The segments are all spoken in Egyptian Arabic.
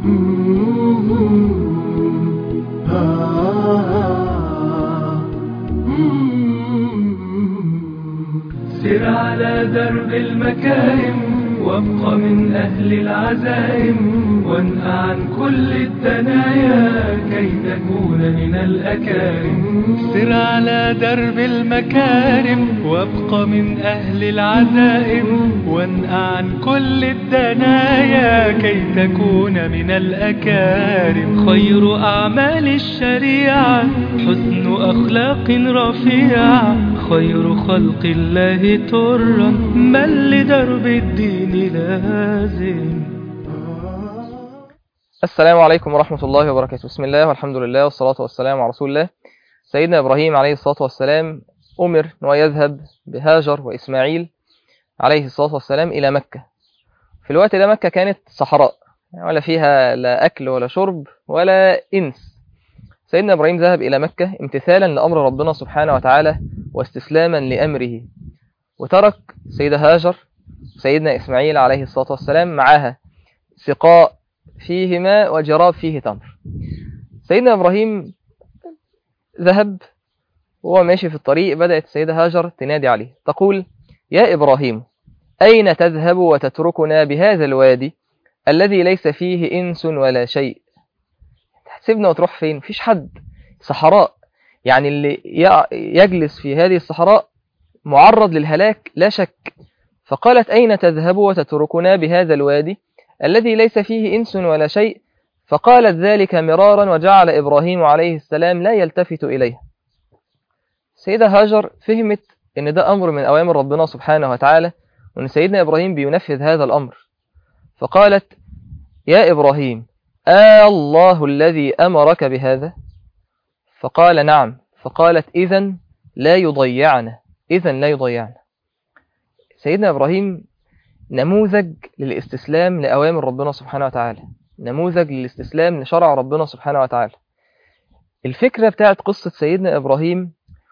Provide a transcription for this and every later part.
سر على درب المكارم وابق من أهل العزائم وانهى عن كل الدنايا كي تكون من الأكارم سر على درب المكارم وابق من أهل العزائم وانهى عن كل الدنايا كي تكون من الأكارم خير أعمال الشريعة حسن أخلاق رفيعة خير خلق الله ترا من لدرب الدين لازم السلام عليكم ورحمة الله وبركاته بسم الله والحمد لله والصلاة والسلام على رسول الله سيدنا إبراهيم عليه الصلاة والسلام أمر أن يذهب بهاجر وإسماعيل عليه الصلاة والسلام إلى مكة في الوقت ده مكة كانت صحراء ولا فيها لا أكل ولا شرب ولا إنس سيدنا إبراهيم ذهب إلى مكة امتثالا لأمر ربنا سبحانه وتعالى واستسلاما لأمره وترك سيدة هاجر سيدنا إسماعيل عليه الصلاة والسلام معها سقاء فيه ماء وجراب فيه تمر سيدنا إبراهيم ذهب وهو ماشي في الطريق بدأت السيدة هاجر تنادي عليه تقول يا إبراهيم أين تذهب وتتركنا بهذا الوادي الذي ليس فيه إنس ولا شيء هتسيبنا وتروح فين مفيش حد صحراء يعني اللي يجلس في هذه الصحراء معرض للهلاك لا شك فقالت أين تذهب وتتركنا بهذا الوادي الذي ليس فيه إنس ولا شيء فقالت ذلك مرارا وجعل إبراهيم عليه السلام لا يلتفت إليها سيدة هاجر فهمت أن ده أمر من أوامر ربنا سبحانه وتعالى وأن سيدنا إبراهيم بينفذ هذا الأمر فقالت يا إبراهيم آه الله الذي أمرك بهذا فقال نعم فقالت إذا لا يضيعنا إذا لا يضيعنا سيدنا إبراهيم نموذج للاستسلام لأوامر ربنا سبحانه وتعالى نموذج للاستسلام لشرع ربنا سبحانه وتعالى الفكرة بتاعت قصة سيدنا إبراهيم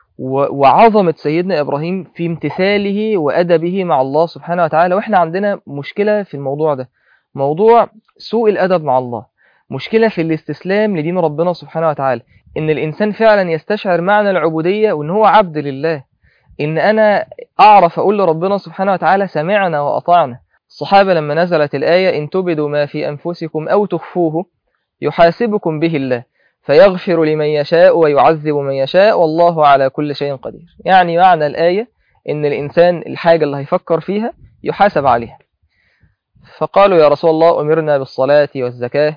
وعظمة سيدنا إبراهيم في امتثاله وأدبه مع الله سبحانه وتعالى وإحنا عندنا مشكلة في الموضوع ده موضوع سوء الأدب مع الله مشكلة في الاستسلام لدين ربنا سبحانه وتعالى إن الإنسان فعلا يستشعر معنى العبودية وإن هو عبد لله إن أنا أعرف أقول لربنا سبحانه وتعالى سمعنا وأطعنا الصحابة لما نزلت الآية إن تبدوا ما في أنفسكم أو تخفوه يحاسبكم به الله فيغفر لمن يشاء ويعذب من يشاء والله على كل شيء قدير يعني معنى الآية إن الإنسان الحاجة اللي هيفكر فيها يحاسب عليها فقالوا يا رسول الله أمرنا بالصلاة والزكاة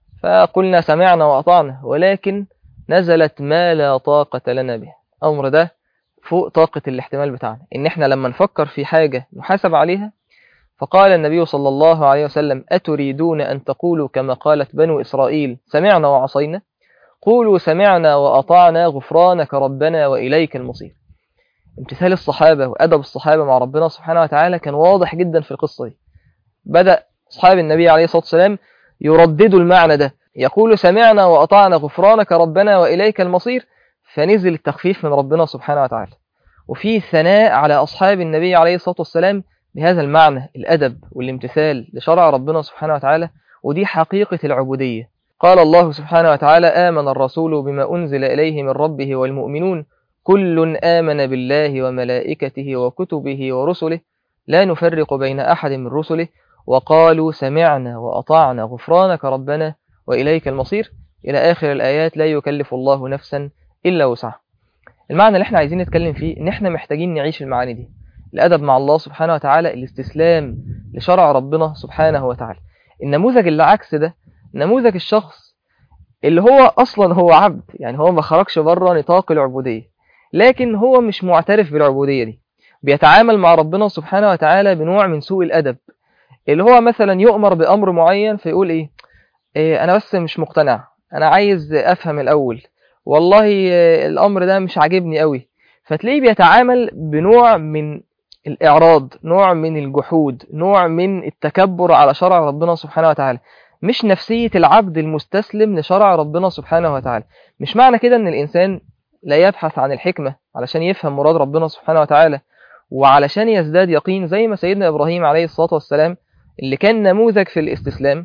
فقلنا سمعنا وأطعنا ولكن نزلت ما لا طاقة لنا به أمر ده فوق طاقة الاحتمال بتاعنا إن إحنا لما نفكر في حاجة نحاسب عليها فقال النبي صلى الله عليه وسلم أتريدون أن تقولوا كما قالت بنو إسرائيل سمعنا وعصينا قولوا سمعنا وأطعنا غفرانك ربنا وإليك المصير امتثال الصحابة وأدب الصحابة مع ربنا سبحانه وتعالى كان واضح جدا في القصة دي بدأ أصحاب النبي عليه الصلاة والسلام يرددوا المعنى ده يقول سمعنا وأطعنا غفرانك ربنا وإليك المصير فنزل التخفيف من ربنا سبحانه وتعالى وفي ثناء على أصحاب النبي عليه الصلاة والسلام بهذا المعنى الأدب والامتثال لشرع ربنا سبحانه وتعالى ودي حقيقة العبودية قال الله سبحانه وتعالى آمن الرسول بما أنزل إليه من ربه والمؤمنون كل آمن بالله وملائكته وكتبه ورسله لا نفرق بين أحد من رسله وقالوا سمعنا وأطعنا غفرانك ربنا وإليك المصير إلى آخر الآيات لا يكلف الله نفسا إلا وسعها المعنى اللي احنا عايزين نتكلم فيه ان احنا محتاجين نعيش المعاني دي الأدب مع الله سبحانه وتعالى الاستسلام لشرع ربنا سبحانه وتعالى النموذج اللي عكس ده نموذج الشخص اللي هو أصلا هو عبد يعني هو ما خرجش بره نطاق العبودية لكن هو مش معترف بالعبودية دي بيتعامل مع ربنا سبحانه وتعالى بنوع من سوء الأدب اللي هو مثلا يؤمر بأمر معين فيقول إيه, إيه أنا بس مش مقتنع أنا عايز أفهم الأول والله الأمر ده مش عاجبني قوي فتلاقيه بيتعامل بنوع من الإعراض نوع من الجحود نوع من التكبر على شرع ربنا سبحانه وتعالى مش نفسية العبد المستسلم لشرع ربنا سبحانه وتعالى مش معنى كده ان الإنسان لا يبحث عن الحكمة علشان يفهم مراد ربنا سبحانه وتعالى وعلشان يزداد يقين زي ما سيدنا إبراهيم عليه الصلاة والسلام اللي كان نموذج في الاستسلام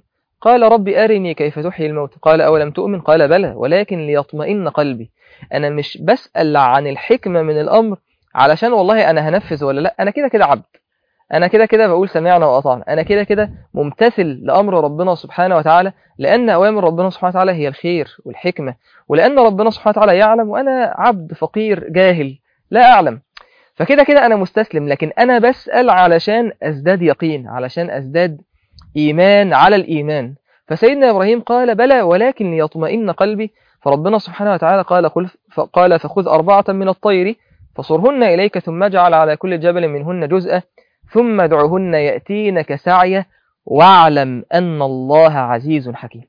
قال رب أرني كيف تحيي الموت قال أولم تؤمن قال بلى ولكن ليطمئن قلبي أنا مش بسأل عن الحكمة من الأمر علشان والله أنا هنفذ ولا لا أنا كده كده عبد أنا كده كده بقول سمعنا وأطعنا أنا كده كده ممتثل لأمر ربنا سبحانه وتعالى لأن أوامر ربنا سبحانه وتعالى هي الخير والحكمة ولأن ربنا سبحانه وتعالى يعلم وأنا عبد فقير جاهل لا أعلم فكده كده أنا مستسلم لكن أنا بسأل علشان أزداد يقين علشان أزداد إيمان على الإيمان فسيدنا إبراهيم قال بلى ولكن ليطمئن قلبي فربنا سبحانه وتعالى قال قل قال فخذ أربعة من الطير فصرهن إليك ثم اجعل على كل جبل منهن جزءا ثم ادعهن يأتينك سعيا واعلم أن الله عزيز حكيم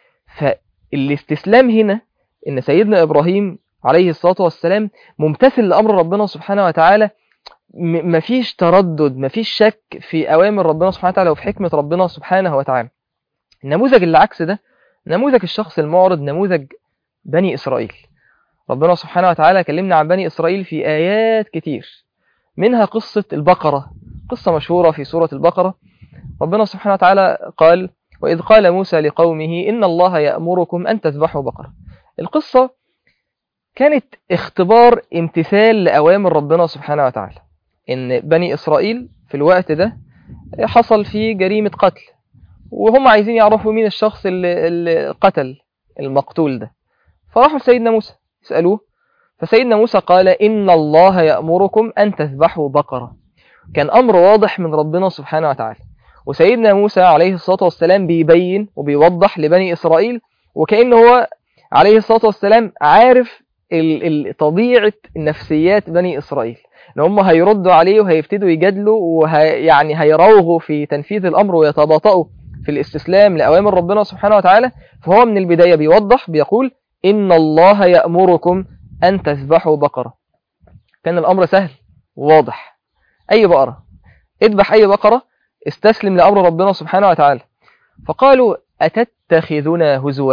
فالاستسلام هنا إن سيدنا إبراهيم عليه الصلاة والسلام ممتثل لأمر ربنا سبحانه وتعالى مفيش تردد مفيش شك في أوامر ربنا سبحانه وتعالى وفي حكمة ربنا سبحانه وتعالى النموذج اللي عكس ده نموذج الشخص المعرض نموذج بني إسرائيل ربنا سبحانه وتعالى كلمنا عن بني إسرائيل في آيات كتير منها قصة البقرة قصة مشهورة في سورة البقرة ربنا سبحانه وتعالى قال وإذ قال موسى لقومه إن الله يأمركم أن تذبحوا بقرة القصة كانت اختبار امتثال لأوامر ربنا سبحانه وتعالى إن بني إسرائيل في الوقت ده حصل فيه جريمة قتل وهم عايزين يعرفوا مين الشخص اللي, اللي قتل المقتول ده فراحوا لسيدنا موسى يسألوه فسيدنا موسى قال إن الله يأمركم أن تذبحوا بقرة كان أمر واضح من ربنا سبحانه وتعالى وسيدنا موسى عليه الصلاة والسلام بيبين وبيوضح لبني إسرائيل وكأنه هو عليه الصلاة والسلام عارف طبيعة نفسيات بني إسرائيل ان هم هيردوا عليه وهيبتدوا يجادلوا ويعني هيراوغوا في تنفيذ الامر ويتباطؤوا في الاستسلام لاوامر ربنا سبحانه وتعالى فهو من البدايه بيوضح بيقول ان الله يامركم ان تذبحوا بقره كان الامر سهل وواضح اي بقره اذبح اي بقره استسلم لامر ربنا سبحانه وتعالى فقالوا اتتخذنا هزوا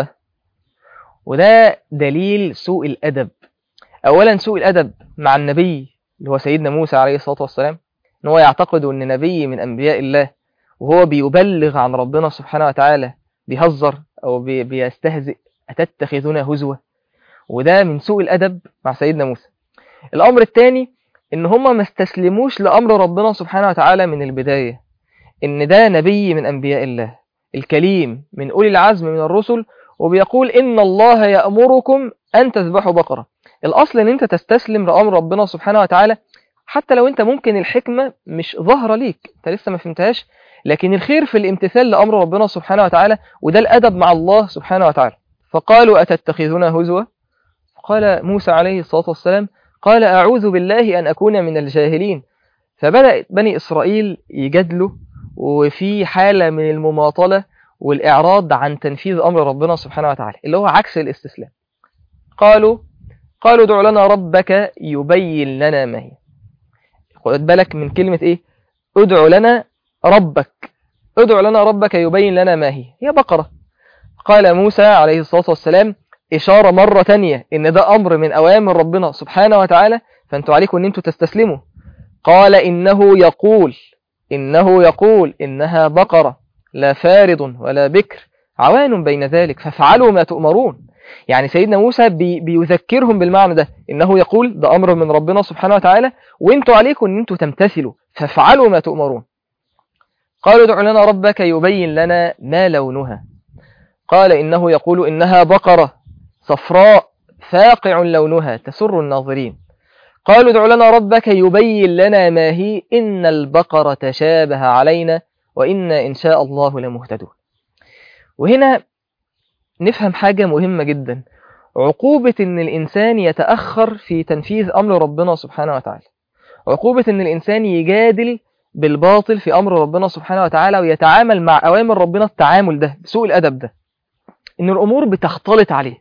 وده دليل سوء الادب اولا سوء الادب مع النبي اللي هو سيدنا موسى عليه الصلاة والسلام ان هو يعتقد ان نبي من انبياء الله وهو بيبلغ عن ربنا سبحانه وتعالى بيهزر او بي بيستهزئ اتتخذنا هزوا وده من سوء الادب مع سيدنا موسى الامر الثاني ان هم ما استسلموش لامر ربنا سبحانه وتعالى من البداية ان ده نبي من انبياء الله الكليم من اولي العزم من الرسل وبيقول ان الله يأمركم ان تذبحوا بقرة الاصل ان انت تستسلم لامر ربنا سبحانه وتعالى حتى لو انت ممكن الحكمة مش ظاهرة ليك انت لسه ما فهمتهاش لكن الخير في الامتثال لامر ربنا سبحانه وتعالى وده الادب مع الله سبحانه وتعالى فقالوا اتتخذنا هزوا قال موسى عليه الصلاة والسلام قال اعوذ بالله ان اكون من الجاهلين فبدأ بني اسرائيل يجادلوا وفي حالة من المماطلة والاعراض عن تنفيذ امر ربنا سبحانه وتعالى اللي هو عكس الاستسلام قالوا قالوا ادع لنا ربك يبين لنا ما هي خد بالك من كلمة ايه ادع لنا ربك ادع لنا ربك يبين لنا ما هي هي بقرة قال موسى عليه الصلاة والسلام إشارة مرة تانية إن ده أمر من أوامر ربنا سبحانه وتعالى فأنتوا عليكم أن أنتوا تستسلموا قال إنه يقول إنه يقول إنها بقرة لا فارض ولا بكر عوان بين ذلك فافعلوا ما تؤمرون يعني سيدنا موسى بي بيذكرهم بالمعنى ده إنه يقول ده أمر من ربنا سبحانه وتعالى وانتوا عليكم أن انتوا تمتثلوا فافعلوا ما تؤمرون قالوا ادع لنا ربك يبين لنا ما لونها قال إنه يقول إنها بقرة صفراء فاقع لونها تسر الناظرين قالوا ادع لنا ربك يبين لنا ما هي إن البقرة تشابه علينا وإنا إن شاء الله لمهتدون وهنا نفهم حاجة مهمة جدا عقوبة ان الانسان يتأخر في تنفيذ امر ربنا سبحانه وتعالى عقوبة ان الانسان يجادل بالباطل في امر ربنا سبحانه وتعالى ويتعامل مع اوامر ربنا التعامل ده بسوء الادب ده ان الامور بتختلط عليه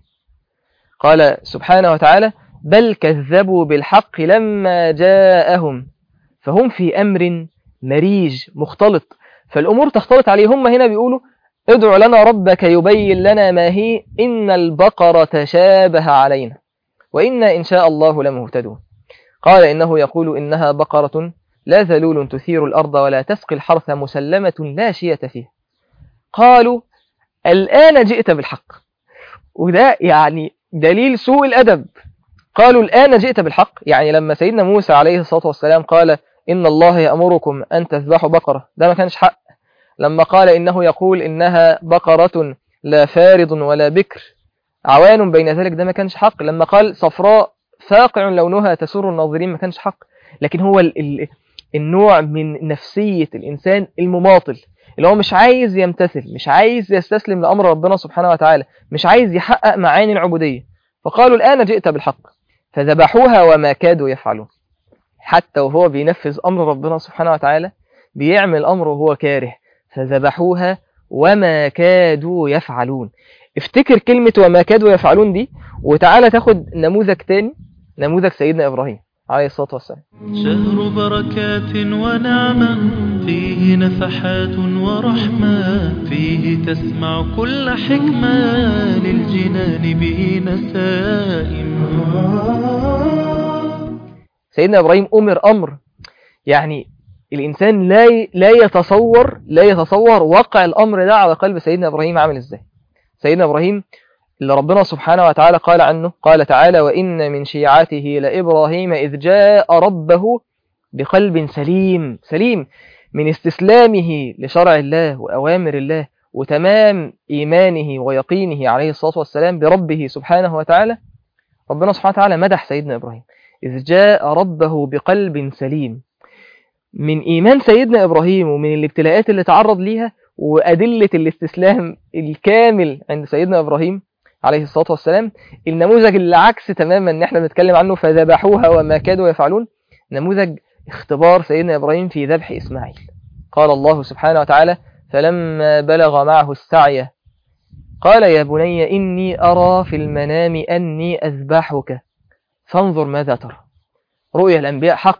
قال سبحانه وتعالى بل كذبوا بالحق لما جاءهم فهم في امر مريج مختلط فالامور تختلط عليه هم هنا بيقولوا ادع لنا ربك يبين لنا ما هي إن البقرة تشابه علينا وإنا إن شاء الله لمهتدون قال إنه يقول إنها بقرة لا ذلول تثير الأرض ولا تسقي الحرث مسلمة لا شية فيها قالوا الآن جئت بالحق وده يعني دليل سوء الأدب قالوا الآن جئت بالحق يعني لما سيدنا موسى عليه الصلاة والسلام قال إن الله يأمركم أن تذبحوا بقرة ده ما كانش حق لما قال إنه يقول إنها بقرة لا فارض ولا بكر عوان بين ذلك ده ما كانش حق لما قال صفراء فاقع لونها تسر الناظرين ما كانش حق لكن هو ال ال النوع من نفسية الإنسان المماطل اللي هو مش عايز يمتثل مش عايز يستسلم لأمر ربنا سبحانه وتعالى مش عايز يحقق معاني العبودية فقالوا الآن جئت بالحق فذبحوها وما كادوا يفعلون حتى وهو بينفذ أمر ربنا سبحانه وتعالى بيعمل أمر وهو كاره فذبحوها وما كادوا يفعلون افتكر كلمة وما كادوا يفعلون دي وتعالى تاخد نموذج تاني نموذج سيدنا إبراهيم عليه الصلاة والسلام شهر بركات ونعمة فيه نفحات ورحمة فيه تسمع كل حكمة للجنان به نسائم سيدنا إبراهيم أمر أمر يعني الإنسان لا لا يتصور لا يتصور واقع الأمر ده على قلب سيدنا إبراهيم عامل إزاي سيدنا إبراهيم اللي ربنا سبحانه وتعالى قال عنه قال تعالى وإن من شيعته لإبراهيم إذ جاء ربه بقلب سليم سليم من استسلامه لشرع الله وأوامر الله وتمام إيمانه ويقينه عليه الصلاة والسلام بربه سبحانه وتعالى ربنا سبحانه وتعالى مدح سيدنا إبراهيم إذ جاء ربه بقلب سليم من إيمان سيدنا إبراهيم ومن الابتلاءات اللي تعرض ليها وأدلة الاستسلام الكامل عند سيدنا إبراهيم عليه الصلاة والسلام النموذج اللي عكس تماما ان احنا بنتكلم عنه فذبحوها وما كادوا يفعلون نموذج اختبار سيدنا إبراهيم في ذبح إسماعيل قال الله سبحانه وتعالى فلما بلغ معه السعي قال يا بني إني أرى في المنام أني أذبحك فانظر ماذا ترى رؤيا الأنبياء حق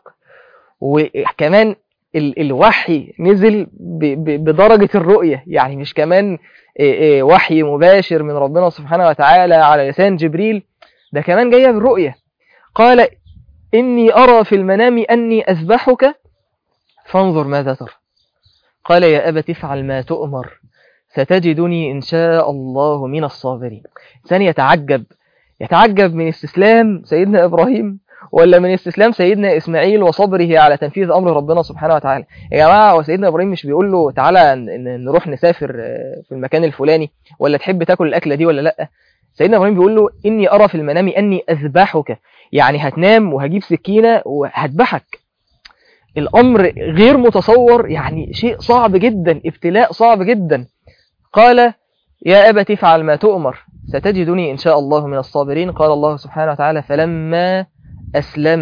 وكمان ال الوحي نزل بدرجة الرؤية يعني مش كمان وحي مباشر من ربنا سبحانه وتعالى على لسان جبريل ده كمان جاية بالرؤية قال إني أرى في المنام أني أذبحك فانظر ماذا ترى قال يا أبت افعل ما تؤمر ستجدني إن شاء الله من الصابرين إنسان يتعجب يتعجب من استسلام سيدنا إبراهيم ولا من استسلام سيدنا إسماعيل وصبره على تنفيذ أمر ربنا سبحانه وتعالى يا جماعة هو سيدنا إبراهيم مش بيقول له تعالى نروح نسافر في المكان الفلاني ولا تحب تاكل الأكلة دي ولا لأ سيدنا إبراهيم بيقول له إني أرى في المنام أني أذبحك يعني هتنام وهجيب سكينة وهذبحك الأمر غير متصور يعني شيء صعب جدا ابتلاء صعب جدا قال يا أبت افعل ما تؤمر ستجدني إن شاء الله من الصابرين قال الله سبحانه وتعالى فلما أسلم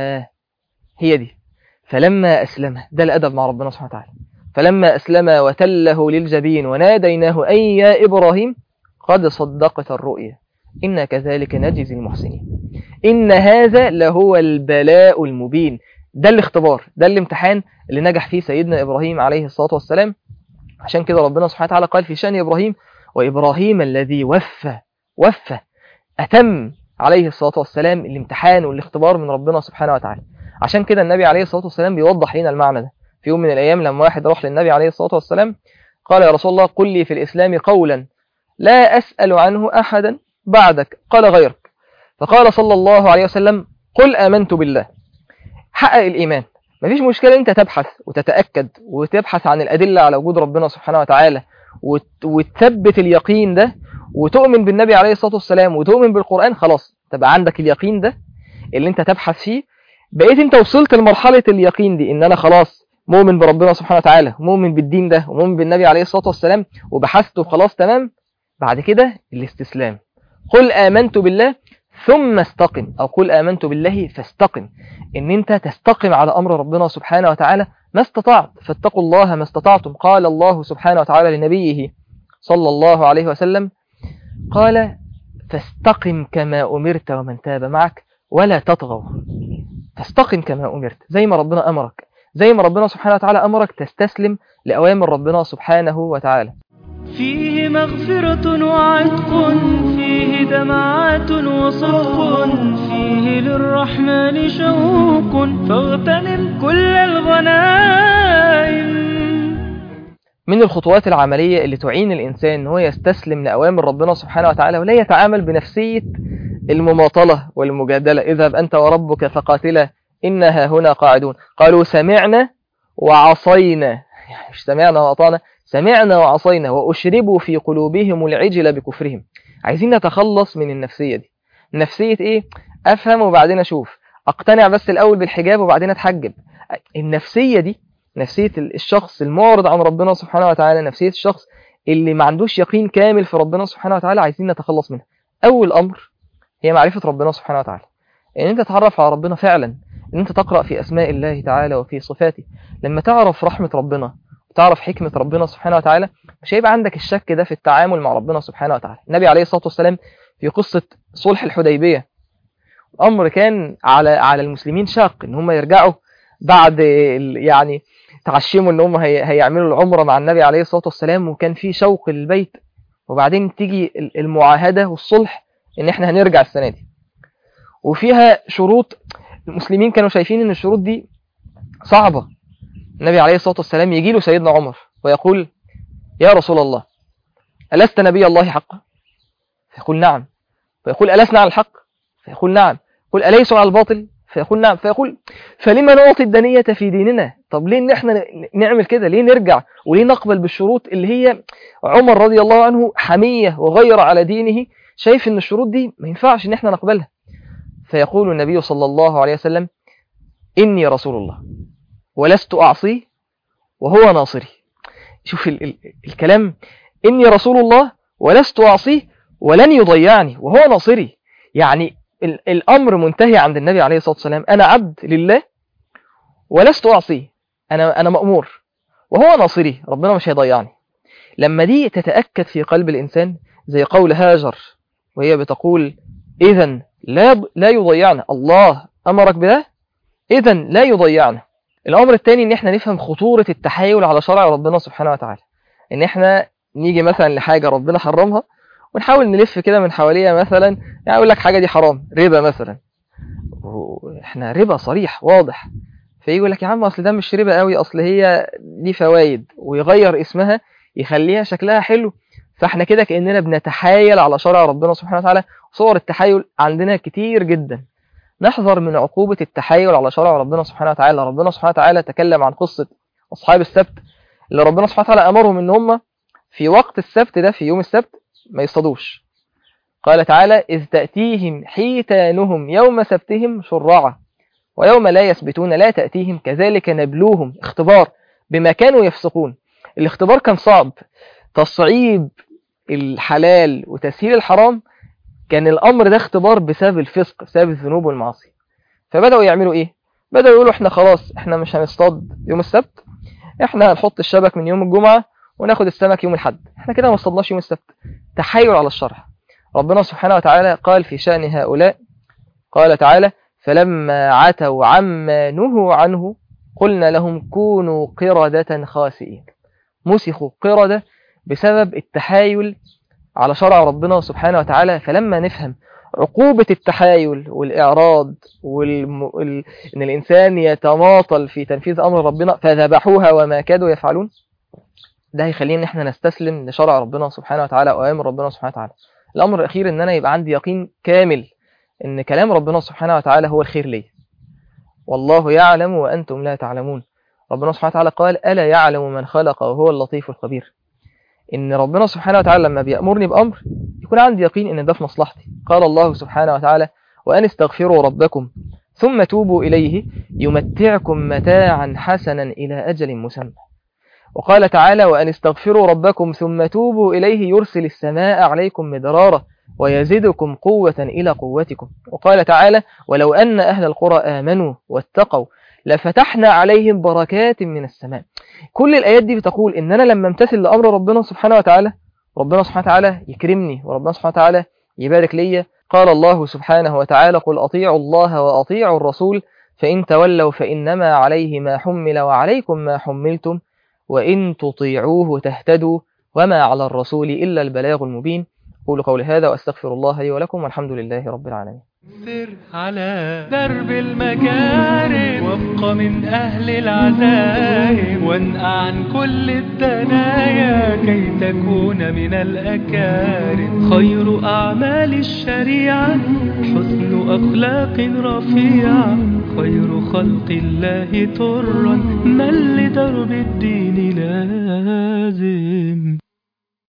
هي دي فلما أسلم ده الأدب مع ربنا سبحانه وتعالى فلما أسلم وتله للجبين وناديناه أي يا إبراهيم قد صدقت الرؤيا إنا كذلك نجزي المحسنين إن هذا لهو البلاء المبين ده الاختبار ده الامتحان اللي نجح فيه سيدنا إبراهيم عليه الصلاة والسلام عشان كده ربنا سبحانه وتعالى قال في شأن إبراهيم وإبراهيم الذي وفى وفى أتم عليه الصلاة والسلام الامتحان والاختبار من ربنا سبحانه وتعالى عشان كده النبي عليه الصلاة والسلام بيوضح لنا المعنى ده في يوم من الأيام لما واحد راح للنبي عليه الصلاة والسلام قال يا رسول الله قل لي في الإسلام قولا لا أسأل عنه أحدا بعدك قال غيرك فقال صلى الله عليه وسلم قل آمنت بالله حقق الإيمان مفيش مشكلة أنت تبحث وتتأكد وتبحث عن الأدلة على وجود ربنا سبحانه وتعالى وتثبت اليقين ده وتؤمن بالنبي عليه الصلاة والسلام وتؤمن بالقرآن خلاص تبقى عندك اليقين ده اللي انت تبحث فيه بقيت انت وصلت لمرحلة اليقين دي ان انا خلاص مؤمن بربنا سبحانه وتعالى مؤمن بالدين ده ومؤمن بالنبي عليه الصلاة والسلام وبحثت وخلاص تمام بعد كده الاستسلام قل آمنت بالله ثم استقم أو قل آمنت بالله فاستقم إن أنت تستقم على أمر ربنا سبحانه وتعالى ما استطعت فاتقوا الله ما استطعتم قال الله سبحانه وتعالى لنبيه صلى الله عليه وسلم قال فاستقم كما أمرت ومن تاب معك ولا تطغوا فاستقم كما أمرت زي ما ربنا أمرك زي ما ربنا سبحانه وتعالى أمرك تستسلم لأوامر ربنا سبحانه وتعالى فيه مغفرة وعتق فيه دمعات وصدق فيه للرحمن شوق فاغتنم كل الغنائم من الخطوات العملية اللي تعين الإنسان أن هو يستسلم لأوامر ربنا سبحانه وتعالى ولا يتعامل بنفسية المماطلة والمجادلة اذهب أنت وربك فقاتلا إنها هنا قاعدون قالوا سمعنا وعصينا يعني مش سمعنا وأطعنا سمعنا وعصينا وأشربوا في قلوبهم العجل بكفرهم عايزين نتخلص من النفسية دي نفسية إيه؟ أفهم وبعدين أشوف أقتنع بس الأول بالحجاب وبعدين أتحجب النفسية دي نفسية الشخص المعرض عن ربنا سبحانه وتعالى نفسية الشخص اللي ما عندوش يقين كامل في ربنا سبحانه وتعالى عايزين نتخلص منها أول أمر هي معرفة ربنا سبحانه وتعالى إن أنت تتعرف على ربنا فعلا إن أنت تقرأ في أسماء الله تعالى وفي صفاته لما تعرف رحمة ربنا وتعرف حكمة ربنا سبحانه وتعالى مش هيبقى عندك الشك ده في التعامل مع ربنا سبحانه وتعالى النبي عليه الصلاة والسلام في قصة صلح الحديبية أمر كان على على المسلمين شاق إن هم يرجعوا بعد يعني تعشموا ان هم هي هيعملوا العمره مع النبي عليه الصلاه والسلام وكان في شوق للبيت وبعدين تيجي المعاهده والصلح ان احنا هنرجع السنه دي وفيها شروط المسلمين كانوا شايفين ان الشروط دي صعبه النبي عليه الصلاه والسلام يجي له سيدنا عمر ويقول يا رسول الله ألست نبي الله حقا فيقول نعم فيقول ألسنا على الحق فيقول نعم يقول أليسوا على الباطل فيقول نعم فيقول فلما نعطي الدنية في ديننا طب ليه ان احنا نعمل كده ليه نرجع وليه نقبل بالشروط اللي هي عمر رضي الله عنه حمية وغير على دينه شايف ان الشروط دي ما ينفعش ان احنا نقبلها فيقول النبي صلى الله عليه وسلم إني رسول الله ولست أعصيه وهو ناصري شوف ال ال الكلام إني رسول الله ولست أعصيه ولن يضيعني وهو ناصري يعني الأمر منتهي عند النبي عليه الصلاة والسلام أنا عبد لله ولست أعصيه أنا, أنا مأمور وهو ناصري ربنا مش هيضيعني لما دي تتأكد في قلب الإنسان زي قول هاجر وهي بتقول إذا لا, لا يضيعنا الله أمرك بده إذا لا يضيعنا الأمر الثاني إن إحنا نفهم خطورة التحايل على شرع ربنا سبحانه وتعالى إن إحنا نيجي مثلا لحاجة ربنا حرمها ونحاول نلف كده من حواليها مثلا يعني اقول لك حاجه دي حرام ربا مثلا احنا ربا صريح واضح فيجي يقول لك يا عم اصل ده مش ربا قوي اصل هي دي فوائد ويغير اسمها يخليها شكلها حلو فاحنا كده كاننا بنتحايل على شرع ربنا سبحانه وتعالى صور التحايل عندنا كتير جدا نحذر من عقوبة التحايل على شرع ربنا سبحانه وتعالى ربنا سبحانه وتعالى تكلم عن قصة أصحاب السبت اللي ربنا سبحانه وتعالى أمرهم إن هم في وقت السبت ده في يوم السبت ما يصطادوش قال تعالى إذ تأتيهم حيتانهم يوم سبتهم شرعا ويوم لا يسبتون لا تأتيهم كذلك نبلوهم اختبار بما كانوا يفسقون الاختبار كان صعب تصعيب الحلال وتسهيل الحرام كان الأمر ده اختبار بسبب الفسق بسبب الذنوب والمعاصي فبدأوا يعملوا إيه؟ بدأوا يقولوا إحنا خلاص إحنا مش هنصطاد يوم السبت إحنا هنحط الشبك من يوم الجمعة وناخد السمك يوم الحد إحنا كده ما اصطادناش يوم السبت تحايل على الشرع ربنا سبحانه وتعالى قال في شأن هؤلاء قال تعالى فلما عتوا عما نهوا عنه قلنا لهم كونوا قردة خاسئين مسخوا قردة بسبب التحايل على شرع ربنا سبحانه وتعالى فلما نفهم عقوبة التحايل والإعراض والم... ال... إن الإنسان يتماطل في تنفيذ أمر ربنا فذبحوها وما كادوا يفعلون ده هيخلينا إن إحنا نستسلم لشرع ربنا سبحانه وتعالى وأوامر ربنا سبحانه وتعالى الأمر الأخير إن أنا يبقى عندي يقين كامل إن كلام ربنا سبحانه وتعالى هو الخير لي والله يعلم وأنتم لا تعلمون ربنا سبحانه وتعالى قال ألا يعلم من خلق وهو اللطيف الخبير إن ربنا سبحانه وتعالى لما بيأمرني بأمر يكون عندي يقين إن ده في مصلحتي قال الله سبحانه وتعالى وأن استغفروا ربكم ثم توبوا إليه يمتعكم متاعا حسنا إلى أجل مسمى وقال تعالى وأن استغفروا ربكم ثم توبوا إليه يرسل السماء عليكم مدرارا ويزدكم قوة إلى قوتكم وقال تعالى ولو أن أهل القرى آمنوا واتقوا لفتحنا عليهم بركات من السماء كل الآيات دي بتقول إن أنا لما امتثل لأمر ربنا سبحانه وتعالى ربنا سبحانه وتعالى يكرمني وربنا سبحانه وتعالى يبارك لي قال الله سبحانه وتعالى قل أطيعوا الله وأطيعوا الرسول فإن تولوا فإنما عليه ما حمل وعليكم ما حملتم وإن تطيعوه تهتدوا وما على الرسول إلا البلاغ المبين قولوا قولي هذا وأستغفر الله لي ولكم والحمد لله رب العالمين سر على درب المكارم وابق من أهل العزائم وانقع عن كل الدنايا كي تكون من الأكارم خير أعمال الشريعة حسن أخلاق رفيعة خير خلق الله ترا من لدرب الدين لازم